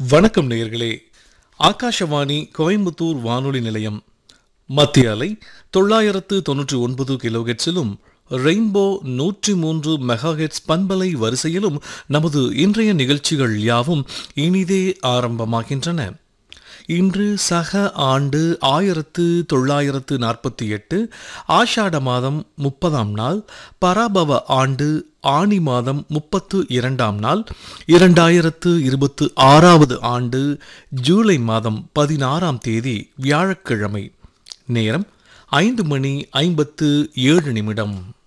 வணக்கம் நேயர்களே ஆகாஷவாணி கோயம்புத்தூர் வானொலி நிலையம் மத்திய அலை தொள்ளாயிரத்து தொன்னூற்றி ஒன்பது கிலோஹெட்ஸிலும் ரெயின்போ நூற்றி மூன்று மெகாஹெட்ஸ் பண்பலை வரிசையிலும் நமது இன்றைய நிகழ்ச்சிகள் யாவும் இனிதே ஆரம்பமாகின்றன இன்று சக ஆண்டு ஆயிரத்து தொள்ளாயிரத்து நாற்பத்தி எட்டு ஆஷாட மாதம் முப்பதாம் நாள் பராபவ ஆண்டு ஆனி மாதம் முப்பத்து இரண்டாம் நாள் இரண்டாயிரத்து இருபத்து ஆறாவது ஆண்டு ஜூலை மாதம் பதினாறாம் தேதி வியாழக்கிழமை நேரம் ஐந்து மணி ஐம்பத்து ஏழு நிமிடம்